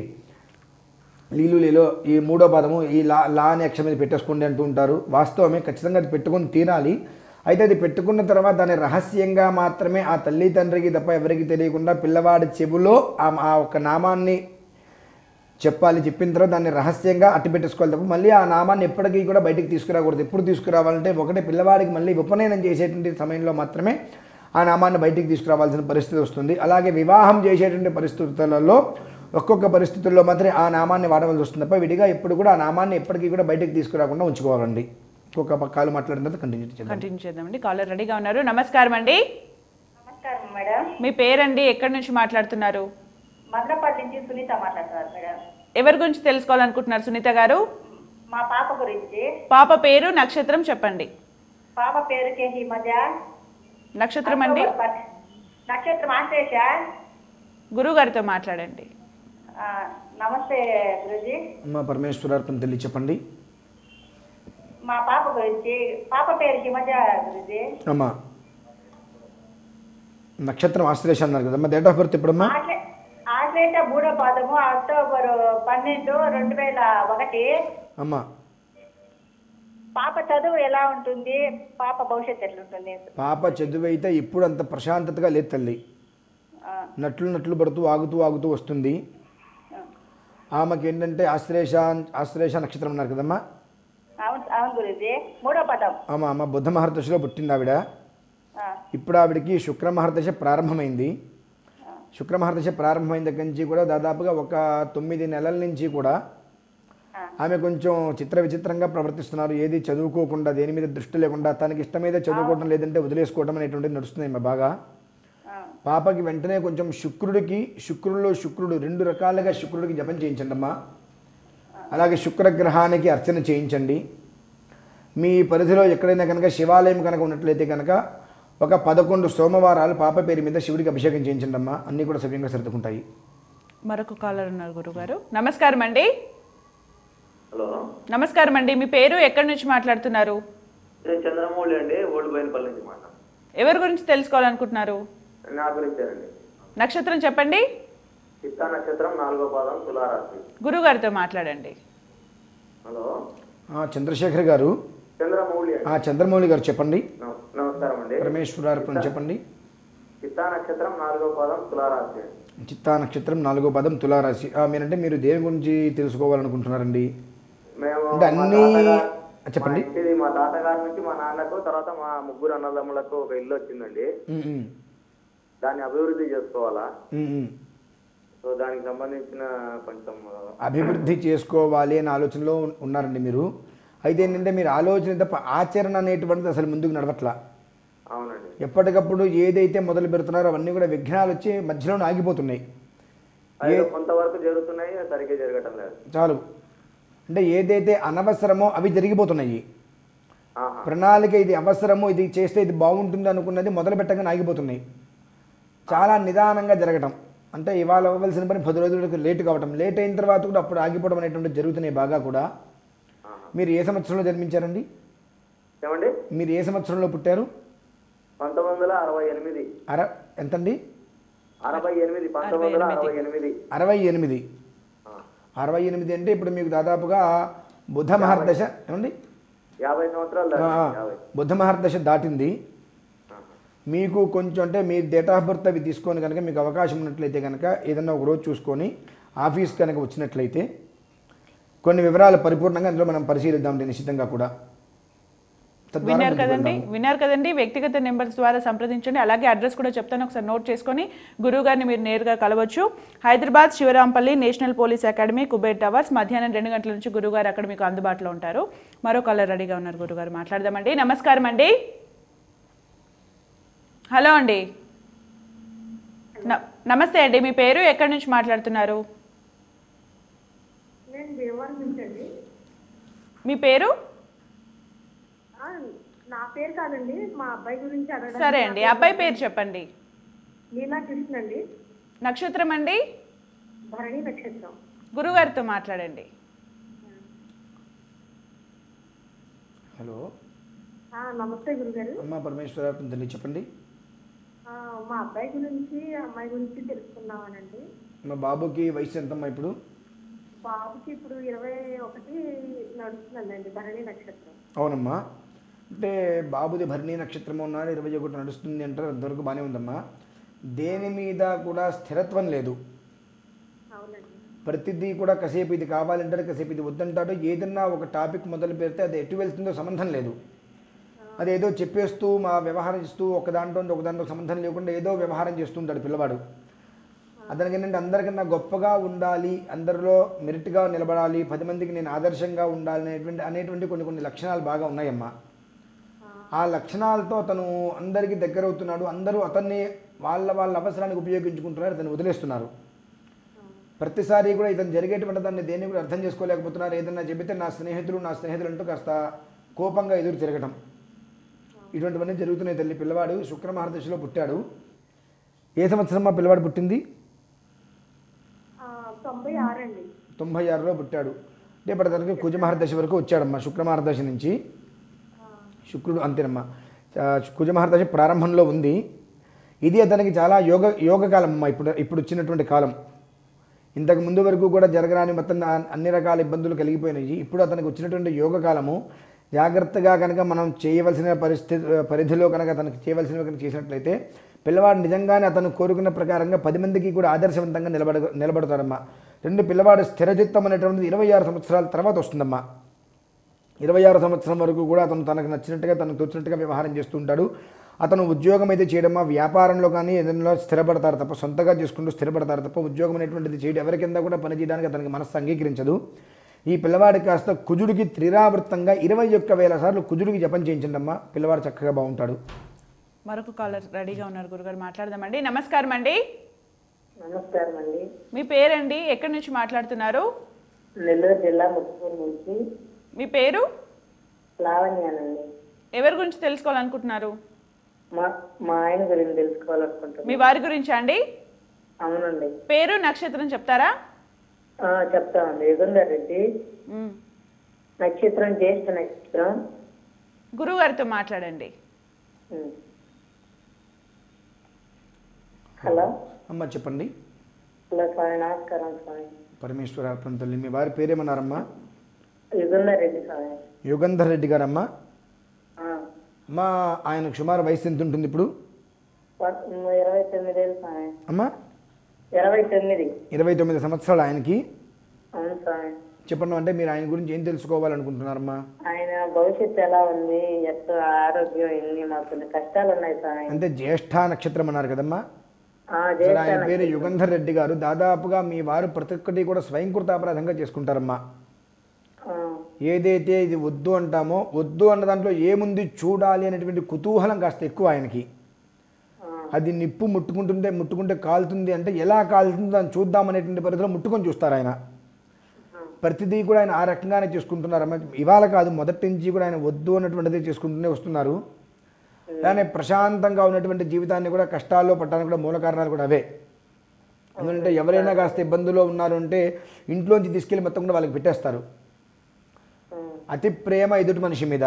లీలు లేలో ఈ మూడో పదము ఈ లా లా అనే అక్షరం మీద పెట్టేసుకోండి అంటూ ఉంటారు వాస్తవమే ఖచ్చితంగా అది పెట్టుకొని తీరాలి అయితే అది పెట్టుకున్న తర్వాత దాన్ని రహస్యంగా మాత్రమే ఆ తల్లి తండ్రికి తప్ప ఎవరికి తెలియకుండా పిల్లవాడి చెవులో ఆ ఆ ఒక్క నామాన్ని చెప్పాలి చెప్పిన తర్వాత దాన్ని రహస్యంగా అట్టి పెట్టేసుకోవాలి తప్ప మళ్ళీ ఆ నామాన్ని ఎప్పటికీ కూడా బయటికి తీసుకురాకూడదు ఎప్పుడు తీసుకురావాలంటే ఒకటే పిల్లవాడికి మళ్ళీ ఉపనయనం చేసేటువంటి సమయంలో మాత్రమే ఆ నామాన్ని బయటికి తీసుకురావాల్సిన పరిస్థితి వస్తుంది అలాగే వివాహం చేసేటువంటి పరిస్థితులలో ఒక్కొక్క పరిస్థితుల్లో మాత్రమే ఆ నామాన్ని వాడవలసి వస్తుంది తప్ప విడిగా ఎప్పుడు కూడా ఆ నామాన్ని ఎప్పటికీ కూడా బయటికి తీసుకురాకుండా ఉంచుకోవాలండి ఒక్కొక్క కాలు మాట్లాడిన తర్వాత కంటిన్యూ చేద్దాం కంటిన్యూ చేద్దామండి కాలర్ రెడీగా ఉన్నారు నమస్కారం అండి నమస్కారం మేడం మీ పేరండి ఎక్కడి నుంచి మాట్లాడుతున్నారు మదనపల్లి నుంచి సునీత మాట్లాడుతున్నారు మేడం ఎవరి గురించి తెలుసుకోవాలనుకుంటున్నారు సునీత గారు మా పాప గురించి పాప పేరు నక్షత్రం చెప్పండి పాప పేరు కే హిమజ నక్షత్రం అండి నక్షత్రం ఆశ్లేష గురువు గారితో మాట్లాడండి ఆ, నమస్తే గురుజీ అమ్మ పరమేశ్వరార్పణ తెలియ చెప్పండి మా పాప గురించి పాప పేరు హిమజ గురుజీ అమ్మ నక్షత్రం ఆశ్లేష అన్నారు కదమ్మా డేట్ ఆఫ్ బర్త్ ఎప్పుడమ్మా ఆశ్లే- ఆశ్లేష మూడో పాదము అక్టోబర్ పన్నెండు రెండు వేల ఒకటి అమ్మ పాప చదువు ఎలా ఉంటుంది పాప భవిష్యత్తు ఎట్లుంటుంది పాప చదువు అయితే ఇప్పుడు అంత ప్రశాంతతగా లేదు తల్లి ఆ, నట్లు నట్లు పడుతూ ఆగుతూ ఆగుతూ వస్తుంది ఆమెకి ఏంటంటే ఆశ్లేష ఆశ్లేష నక్షత్రం అన్నారు కదమ్మా అవును అవును గురుజీ మూడో పదం ఆమె అమ్మ బుద్ధ మహర్దశలో పుట్టింది ఆవిడ ఆ, ఇప్పుడు ఆవిడకి శుక్ర మహర్దశ ప్రారంభమైంది శుక్ర మహర్దశ ప్రారంభమైన దగ్గర నుంచి కూడా దాదాపుగా ఒక తొమ్మిది నెలల నుంచి కూడా ఆ. ఆమె కొంచెం చిత్ర విచిత్రంగా ప్రవర్తిస్తున్నారు ఏది చదువుకోకుండా దేని మీద దృష్టి లేకుండా తనకి ఇష్టమైతే చదువుకోవడం లేదంటే వదిలేసుకోవడం అనేటువంటిది నడుస్తుంది ఆమె బాగా ఆ, పాపకి వెంటనే కొంచెం శుక్రుడికి శుక్రుడిలో శుక్రుడు రెండు రకాలుగా శుక్రుడికి జపం చేయించండి అమ్మా అలాగే శుక్రగ్రహానికి అర్చన చేయించండి మీ పరిధిలో ఎక్కడైనా కనుక శివాలయం కనుక ఉన్నట్లయితే కనుక ఒక పదకొండు సోమవారాలు పాప పేరు మీద శివుడికి అభిషేకం చేయించండి అమ్మా అన్నీ కూడా సవ్యంగా సర్దుకుంటాయి మరొక కాలర్ ఉన్నారు గురుగారు నమస్కారం అండి హలో నమస్కారం అండి మీ పేరు ఎక్కడి నుంచి మాట్లాడుతున్నారు నేను చంద్రమౌళి అండి ఓల్డ్ బోయినపల్లి నుంచి మాట్లాడు ఎవరి గురించి తెలుసుకోవాలనుకుంటున్నారు నా గురించేనండి నక్షత్రం చెప్పండి చిత్తా నక్షత్రం నాలుగో పాదం తులారాశి గురువు గారితో మాట్లాడండి హలో ఆ, చంద్రశేఖర్ గారు చంద్రమౌళి అండి ఆ చంద్రమౌళి గారు చెప్పండి నమ- నమస్కారం అండి పరమేశ్వరార్పణ చెప్పండి చిత్తా నక్షత్రం నాలుగో పాదం తులారాశి అండి చిత్తా నక్షత్రం నాలుగో పదం తులారాశి ఆ, మీరంటే మీరు దేని గురించి తెలుసుకోవాలనుకుంటున్నారండి మేము అంటే మా అన్ని- తాతగారు- చెప్పండి. మా ఇంటిది మా తాతగారి నుంచి మా నాన్నకు తర్వాత మా ముగ్గురు అన్నదమ్ములకు ఒక ఇల్లు వచ్చిందండి ఉమ్, ఉమ్, దాన్ని అభివృద్ధి చేసుకోవాలా ఉమ్, ఉమ్. సో దానికి సంబంధించిన కొంచెం అభివృద్ధి చేసుకోవాలి అనే ఆలోచనలో ఉన్- ఉన్నారండి మీరు అయితే ఏంటంటే మీరు ఆలోచన తప్ప ఆచరణ అనేటువంటిది అసలు ముందుకు నడవట్లా అవునండి ఎప్పటికప్పుడు ఏదైతే మొదలు పెడుతున్నారో అవన్నీ కూడా విఘ్నాలు వచ్చి మధ్యలోనే ఆగిపోతున్నాయి అవి కొంతవరకు జరుగుతున్నాయి అది సరిగ్గా జరగటం లేదు చాలు అంటే ఏదైతే అనవసరమో అవి జరిగిపోతున్నాయి ఆహా ప్రణాళిక ఇది అవసరమో ఇది చేస్తే ఇది బాగుంటుంది అనుకున్నది మొదలు పెట్టగానే ఆగిపోతున్నాయి చాలా నిదానంగా జరగటం అంటే ఇవాళ అవ్వవలసిన పని పది రోజులకు లేట్ కావటం లేట్ అయిన తర్వాత కూడా అప్పుడు ఆగిపోవడం అనేటువంటి జరుగుతున్నాయి బాగా కూడా మీరు ఏ సంవత్సరంలో జన్మించారండి ఏమండి మీరు ఏ సంవత్సరంలో పుట్టారు పంతొమ్మిది వందల అరవై ఎనిమిది అర ఎంతండి అరవై ఎనిమిది పంతొమ్మిది వందల అరవై ఎనిమిది అరవై ఎనిమిది అరవై ఎనిమిది అంటే ఇప్పుడు మీకు దాదాపుగా బుధ మహర్దశ ఏమండి యాభై సంవత్సరాలు ఆ, దాటింది, యాభై బుధ మహర్దశ దాటింది మీకు కొంచెం అంటే మీ డేట్ ఆఫ్ బర్త్ అవి తీసుకొని కనుక మీకు అవకాశం ఉన్నట్లయితే కనుక ఏదన్నా ఒక రోజు చూసుకొని ఆఫీస్ కనుక వచ్చినట్లయితే కొన్ని వివరాలు పరిపూర్ణంగా అందులో మనం పరిశీలిద్దాం దీన్ని నిశ్చితంగా కూడా తద్వారా విన్నారు ముందుకు కదండి వెళ్దాము. విన్నారు కదండి వ్యక్తిగత నెంబర్స్ ద్వారా సంప్రదించండి అలాగే అడ్రస్ కూడా చెప్తాను ఒకసారి నోట్ చేసుకొని గురువు గారిని మీరు నేరుగా కలవచ్చు Hyderabad Shivarampally national police academy Kuber towers మధ్యాహ్నం రెండు గంటల నుంచి గురుగారు అక్కడ మీకు అందుబాటులో ఉంటారు మరో కలర్ రెడీగా ఉన్నారు గురుగారు మాట్లాడదామండి నమస్కారం అండి హలో అండి న- నమస్తే అండి మీ పేరు ఎక్కడి నుంచి మాట్లాడుతున్నారు నేను భీమవరం నుంచి అండి మీ పేరు ఆ, నా పేరు కాదండి మా అబ్బాయి గురించి అడగడానికి సరే అండి అబ్బాయి పేరు చెప్పండి లీలా కృష్ణ అండి నక్షత్రం అండి భరణి నక్షత్రం గురుగారితో మాట్లాడండి హలో ఆ, నమస్తే గురుగారు అమ్మ పరమేశ్వర తల్లి చెప్పండి ఆ, మా అబ్బాయి గురించి అమ్మాయి గురించి తెలుసుకున్నామనండి మా బాబుకి వయసు ఎంతమ్మా ఇప్పుడు బాబుకి ఇప్పుడు ఇరవై ఒకటి నడుస్తుందండి భరణి నక్షత్రం అవునమ్మా అంటే బాబుది భరణి నక్షత్రం ఉన్నారు ఇరవై ఒకటి నడుస్తుంది అంటారు అంతవరకు బాగానే ఉందమ్మా దేని మీద కూడా స్థిరత్వం లేదు అవునండి ప్రతిదీ కూడా కాసేపు ఇది కావాలంటాడు కాసేపు ఇది వద్దంటాడు ఏదన్నా ఒక టాపిక్ మొదలు పెడితే అది ఎటు వెళ్తుందో సంబంధం లేదు అదేదో చెప్పేస్తూ మా వ్యవహారం చేస్తూ ఒక దాంట్లో ఒక దాంట్లో సంబంధం లేకుండా ఏదో వ్యవహారం చేస్తుంటాడు పిల్లవాడు అతనికి ఏంటంటే అందరికన్నా గొప్పగా ఉండాలి అందరిలో మెరిట్గా నిలబడాలి పది మందికి నేను ఆదర్శంగా ఉండాలి అనేటువంటి అనేటువంటి కొన్ని కొన్ని లక్షణాలు బాగా ఉన్నాయమ్మా ఆ లక్షణాలతో అతను అందరికీ దగ్గర అవుతున్నాడు అందరూ అతన్ని వాళ్ళ వాళ్ళ అవసరానికి ఉపయోగించుకుంటున్నారు అతన్ని వదిలేస్తున్నారు ప్రతిసారి కూడా ఇతను జరిగేటువంటి దాన్ని దేన్ని కూడా అర్థం చేసుకోలేకపోతున్నారు ఏదన్నా చెబితే నా స్నేహితులు నా స్నేహితులు అంటూ కాస్త కోపంగా ఎదురు తిరగటం ఇటువంటివన్నీ జరుగుతున్నాయి తల్లి పిల్లవాడు శుక్ర మహర్దశలో పుట్టాడు ఏ సంవత్సరం మా పిల్లవాడు పుట్టింది ఆ, తొంభై ఆరు అండి తొంభై ఆరులో పుట్టాడు అంటే ఇప్పుడు అతనికి కుజ మహర్దశ వరకు వచ్చాడమ్మా శుక్ర మహర్దశ నుంచి శుక్రుడు అంతేనమ్మా ఆ, కుజ మహర్దశ ప్రారంభంలో ఉంది ఇది అతనికి చాలా యోగ యోగ కాలం అమ్మా ఇప్పుడు ఇప్పుడు వచ్చినటువంటి కాలం ఇంతకు ముందు వరకు కూడా జరగరాని మొత్తం ఆ- అన్ని రకాల ఇబ్బందులు కలిగిపోయినాయి ఇప్పుడు అతనికి వచ్చినటువంటి యోగ కాలము జాగ్రత్తగా కనుక మనం చేయవలసిన పరిస్థితి పరిధిలో కనుక అతనికి చేయవలసినవి కనుక చేసినట్లయితే పిల్లవాడు నిజంగానే అతను కోరుకున్న ప్రకారంగా పది మందికి కూడా ఆదర్శవంతంగా నిలబడ నిలబడతారమ్మా రెండు పిల్లవాడు స్థిరచిత్తం అనేటువంటిది ఇరవై ఆరు సంవత్సరాల తర్వాత వస్తుందమ్మా ఇరవై ఆరు సంవత్సరం వరకు కూడా అతను తనకు నచ్చినట్టుగా తనకు తోచినట్టుగా వ్యవహారం చేస్తుంటాడు అతను ఉద్యోగం అయితే చేయడమా వ్యాపారంలో కానీ ఏదైనా స్థిరపడతారు తప్ప సొంతగా చేసుకుంటూ స్థిరపడతారు తప్ప ఉద్యోగం అనేటువంటిది చేయడం ఎవరి కింద కూడా పనిచేయడానికి అతనికి మనస్సు అంగీకరించదు ఈ పిల్లవాడి కాస్త కుజుడికి త్రిరావృత్తంగా ఇరవై ఒక్క వేల సార్లు కుజుడికి జపం చేయించండి అమ్మా పిల్లవాడు చక్కగా బాగుంటాడు మరొక కాలర్ రెడీగా ఉన్నారు గురుగారు మాట్లాడదామండి నమస్కారం అండి నమస్కారం అండి మీ పేరండి ఎక్కడి నుంచి మాట్లాడుతున్నారు నెల్లూరు జిల్లా ముత్తుకూరు నుంచి మీ పేరు లావణ్యానండి ఎవరి గురించి తెలుసుకోవాలనుకుంటున్నారు మా మా ఆయన గురించి తెలుసుకోవాలనుకుంటున్నాను మీ వారి గురించి అండి అవునండి పేరు నక్షత్రం చెప్తారా ఆ, చెప్తామండి యుగంధర్ రెడ్డి మ్మ్. నక్షత్రం జ్యేష్ఠ నక్షత్రం గురువుగారితో మాట్లాడండి ఉమ్. హలో అమ్మ చెప్పండి హలో స్వామి నమస్కారం స్వామి పరమేశ్వర అర్పణ తల్లి మీ వారి పేరేమన్నారమ్మా యుగంధర్ రెడ్డి స్వామి యుగంధర్ రెడ్డి గారమ్మా ఆ, అమ్మా ఆయనకు సుమారు వయసు ఎంత ఉంటుంది ఇప్పుడు వ- ఇరవై తొమ్మిదేళ్ళు స్వామి అమ్మా ఇరవై తొమ్మిది ఇరవై తొమ్మిది సంవత్సరాలు ఆయనకి అవును స్వామి చెప్పండి అంటే మీరు ఆయన గురించి ఏం తెలుసుకోవాలనుకుంటున్నారమ్మా ఆయన భవిష్యత్తు ఎలా ఉంది ఎట్లా ఆరోగ్యం ఎన్ని మాకు కొన్ని కష్టాలు ఉన్నాయి స్వామి అంటే జ్యేష్ఠ నక్షత్రం అన్నారు కదమ్మా ఆ, అసలు జ్యేష్ఠ ఆయన పేరు నక్షత్రం. యుగంధర్ రెడ్డి గారు దాదాపుగా మీ వారు ప్రతి ఒక్కటి కూడా స్వయంకృత అపరాధంగా చేసుకుంటారమ్మా ఆ, ఏదైతే ఇది వద్దు అంటామో వద్దు అన్న దాంట్లో ఏముంది చూడాలి అనేటువంటి కుతూహలం కాస్త ఎక్కువ ఆయనకి అది నిప్పు ముట్టుకుంటుంటే ముట్టుకుంటే కాలుతుంది అంటే ఎలా కాలుతుందో దాన్ని చూద్దామనేటువంటి పరిధిలో ముట్టుకొని చూస్తారు ఆయన ప్రతిదీ కూడా ఆయన ఆ రకంగానే చేసుకుంటున్నారమ్మా ఇవాళ కాదు మొదటి నుంచి కూడా ఆయన వద్దు అన్నటువంటిది చేసుకుంటూనే వస్తున్నారు కానీ ప్రశాంతంగా ఉన్నటువంటి జీవితాన్ని కూడా కష్టాల్లో పట్టడానికి కూడా మూల కారణాలు కూడా అవే ఎందుకంటే ఎవరైనా కాస్త ఇబ్బందుల్లో ఉన్నారు అంటే ఇంట్లోంచి తీసుకెళ్ళి మొత్తం కూడా వాళ్ళకి పెట్టేస్తారు అతి ప్రేమ ఎదుటి మనిషి మీద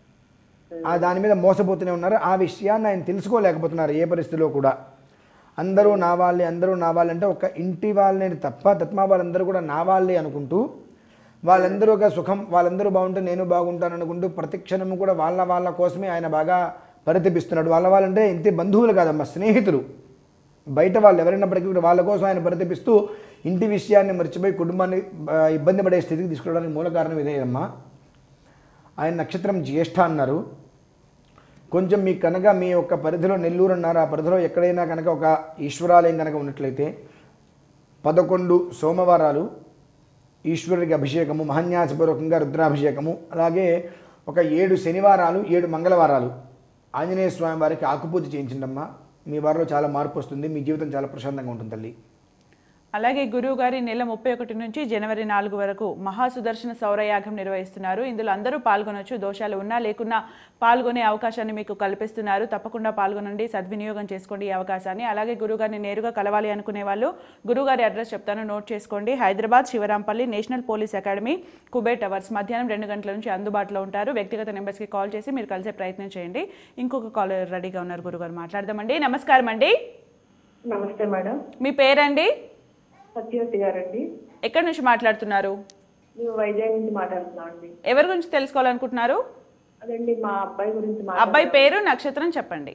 ఆ దాని మీద మోసపోతూనే ఉన్నారు ఆ విషయాన్ని ఆయన తెలుసుకోలేకపోతున్నారు ఏ పరిస్థితిలో కూడా అందరూ నా వాళ్ళే అందరూ నా వాళ్ళే అంటే ఒక ఇంటి వాళ్ళని తప్ప తత్మా వాళ్ళందరూ కూడా నా వాళ్ళే అనుకుంటూ వాళ్ళందరూ ఒక సుఖం వాళ్ళందరూ బాగుంటే నేను బాగుంటాను అనుకుంటూ ప్రతి క్షణము కూడా వాళ్ళ వాళ్ళ కోసమే ఆయన బాగా పరితపిస్తున్నాడు వాళ్ళ వాళ్ళంటే ఇంటి బంధువులు కాదమ్మా స్నేహితులు బయట వాళ్ళు ఎవరైనప్పటికీ కూడా వాళ్ళ కోసం ఆయన పరితపిస్తూ ఇంటి విషయాన్ని మర్చిపోయి కుటుంబాన్ని ఆ, ఇబ్బంది పడే స్థితికి తీసుకురావడానికి మూల కారణం ఇదేనమ్మా ఆయన నక్షత్రం జ్యేష్ఠ అన్నారు కొంచెం మీ కనుక మీ యొక్క పరిధిలో నెల్లూరు అన్నారు ఆ పరిధిలో ఎక్కడైనా కనుక ఒక ఈశ్వరాలయం కనుక ఉన్నట్లయితే పదకొండు సోమవారాలు ఈశ్వరుడికి అభిషేకము మహన్యాసపూర్వకంగా రుద్రాభిషేకము అలాగే ఒక ఏడు శనివారాలు ఏడు మంగళవారాలు ఆంజనేయ స్వామి వారికి ఆకుపూజ చేయించిండమ్మా మీ వారిలో చాలా మార్పు వస్తుంది మీ జీవితం చాలా ప్రశాంతంగా ఉంటుంది తల్లి అలాగే గురువు గారి నెల ముప్పై ఒకటి నుంచి జనవరి నాలుగు వరకు మహాసుదర్శన సౌరయాగం నిర్వహిస్తున్నారు ఇందులో అందరూ పాల్గొనొచ్చు దోషాలు ఉన్నా లేకున్నా పాల్గొనే అవకాశాన్ని మీకు కల్పిస్తున్నారు తప్పకుండా పాల్గొనండి సద్వినియోగం చేసుకోండి ఈ అవకాశాన్ని అలాగే గురుగారిని నేరుగా కలవాలి అనుకునే వాళ్ళు గురుగారి అడ్రస్ చెప్తాను నోట్ చేసుకోండి Hyderabad Shivarampally national police academy Kuber towers మధ్యాహ్నం రెండు గంటల నుంచి అందుబాటులో ఉంటారు వ్యక్తిగత నెంబర్స్కి కాల్ చేసి మీరు కలిసే ప్రయత్నం చేయండి ఇంకొక కాల్ రెడీగా ఉన్నారు గురుగారు మాట్లాడదామండి నమస్కారం అండి నమస్తే మేడం మీ పేరండి సత్యవతి గారండి ఎక్కడి నుంచి మాట్లాడుతున్నారు మేము వైజాగ్ నుంచి మాట్లాడుతున్నాం అండి ఎవరి గురించి తెలుసుకోవాలనుకుంటున్నారు అదండి మా అబ్బాయి గురించి అబ్బాయి పేరు నక్షత్రం చెప్పండి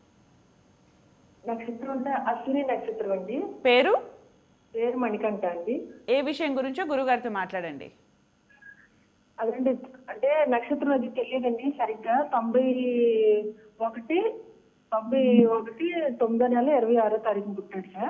నక్షత్రం అంటే అశ్విని నక్షత్రం అండి పేరు పేరు మణికంఠ అండి ఏ విషయం గురించో గురుగారితో మాట్లాడండి అదండి అంటే నక్షత్రం అది తెలియదండి సరిగ్గా తొంభై ఒకటి తొంభై ఒకటి తొమ్మిదో నెల ఇరవై ఆరో తారీఖు పుట్టాడు సార్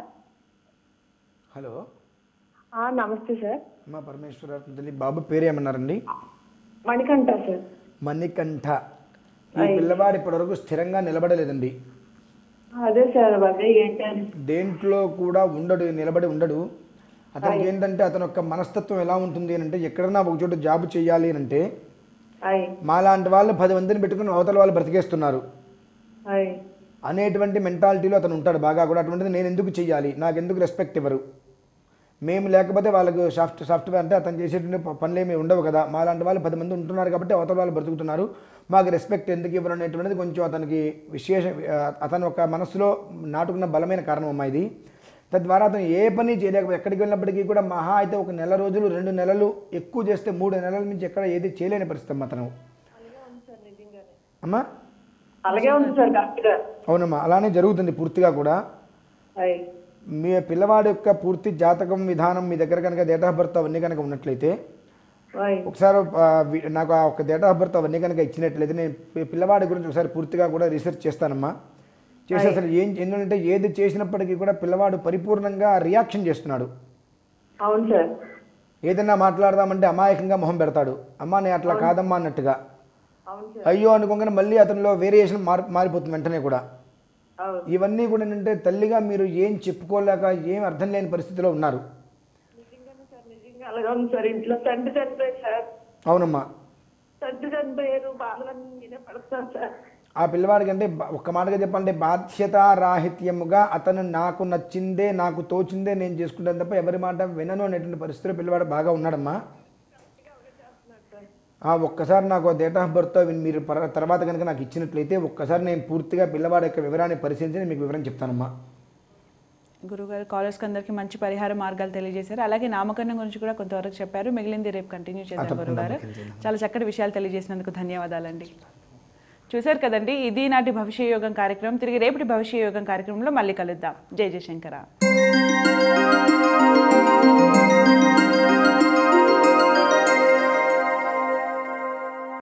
హలో ఆ, నమస్తే సార్ అమ్మా పరమేశ్వర తల్లి బాబు పేరు ఏమన్నారండి మణికంఠ సార్ మణికంఠ ఈ పిల్లవాడు ఇప్పటివరకు స్థిరంగా నిలబడలేదండి అదే సార్ అదే ఏంటని దేంట్లో కూడా ఉండడు నిలబడి ఉండడు అతనికి ఏంటంటే అతని యొక్క మనస్తత్వం ఎలా ఉంటుంది అని అంటే ఎక్కడన్నా ఒక చోట జాబ్ చేయాలి అని అంటే అయ్ మాలాంటి వాళ్ళు పది మందిని పెట్టుకుని అవతల వాళ్ళు బ్రతికేస్తున్నారు అయ్ అనేటువంటి మెంటాలిటీలో అతను ఉంటాడు బాగా కూడా అటువంటిది నేను ఎందుకు చెయ్యాలి నాకు ఎందుకు రెస్పెక్ట్ ఇవ్వరు మేము లేకపోతే వాళ్ళకు సాఫ్ట్ సాఫ్ట్వేర్ అంటే అతను చేసేటువంటి ప- పనులు ఏమి ఉండవు కదా మాలాంటి వాళ్ళు పది మంది ఉంటున్నారు కాబట్టి అవతల వాళ్ళు బ్రతుకుతున్నారు మాకు రెస్పెక్ట్ ఎందుకు ఇవ్వరు అనేటువంటిది కొంచెం అతనికి విశేష ఆ, అతను ఒక మనసులో నాటుకున్న బలమైన కారణం అమ్మా ఇది తద్వారా అతను ఏ పని చేయలేక ఎక్కడికి వెళ్ళినప్పటికీ కూడా మహా అయితే ఒక నెల రోజులు రెండు నెలలు ఎక్కువ చేస్తే మూడు నెలల నుంచి ఎక్కడ ఏది చేయలేని పరిస్థితి అమ్మా అతను అమ్మా అలాగే ఉంది సార్ కరెక్ట్గా అవునమ్మా అలానే జరుగుతుంది పూర్తిగా కూడా అయ్ మీ పిల్లవాడి యొక్క పూర్తి జాతకం విధానం మీ దగ్గర కనుక డేట్ ఆఫ్ బర్త్ అవన్నీ కనుక ఉన్నట్లయితే అయ్ ఒకసారి ఆ, వి- నాకు ఆ ఒక డేట్ ఆఫ్ బర్త్ అవన్నీ కనుక ఇచ్చినట్లయితే నేను పి- పిల్లవాడి గురించి ఒకసారి పూర్తిగా కూడా రీసెర్చ్ చేస్తానమ్మా చేసి అసలు ఏం ఏంటంటే ఏది చేసినప్పటికీ కూడా పిల్లవాడు పరిపూర్ణంగా రియాక్షన్ చేస్తున్నాడు అవును సార్ ఏదైనా మాట్లాడదామంటే అమాయకంగా మొహం పెడతాడు అమ్మా నేను అట్లా కాదమ్మా అన్నట్టుగా అవును అయ్యో అనుకోగానే మళ్ళీ అతనిలో వేరియేషన్ మారి మారిపోతుంది వెంటనే కూడా అవును ఇవన్నీ కూడా ఏంటంటే తల్లిగా మీరు ఏం చెప్పుకోలేక ఏం అర్థం లేని పరిస్థితిలో ఉన్నారు నిజంగా అలాగే ఉంది సార్ ఇంట్లో తండ్రి చనిపోయారు సార్ అవునమ్మా తండ్రి చనిపోయారు బాధలన్నీ నేనే పడతాను సార్ ఆ పిల్లవాడికి అంటే బ- ఒక్క మాటగా చెప్పాలంటే బాధ్యత రాహిత్యముగా అతను నాకు నచ్చిందే నాకు తోచిందే నేను చేసుకుంటాను తప్ప ఎవరి మాట వినను అనేటువంటి పరిస్థితిలో పిల్లవాడు బాగా ఉన్నాడమ్మా ఆ ఒక్కసారి నాకు డేట్ ఆఫ్ బర్త్ అవి మీరు పర- తర్వాత కనుక నాకు ఇచ్చినట్లయితే ఒక్కసారి నేను పూర్తిగా పిల్లవాడి యొక్క వివరాన్ని పరిశీలించి నేను మీకు వివరం చెప్తానమ్మా గురుగారు కాలర్స్కి అందరికీ మంచి పరిహార మార్గాలు తెలియజేశారు అలాగే నామకరణం గురించి కూడా కొంతవరకు చెప్పారు మిగిలింది రేపు కంటిన్యూ చేద్దాం గురుగారు చాలా చక్కటి విషయాలు తెలియజేసినందుకు ధన్యవాదాలండి చూశారు కదండి ఇది నాటి భవిష్య యోగం కార్యక్రమం తిరిగి రేపటి భవిష్య యోగం కార్యక్రమంలో మళ్ళీ కలుద్దాం జై జయశంకర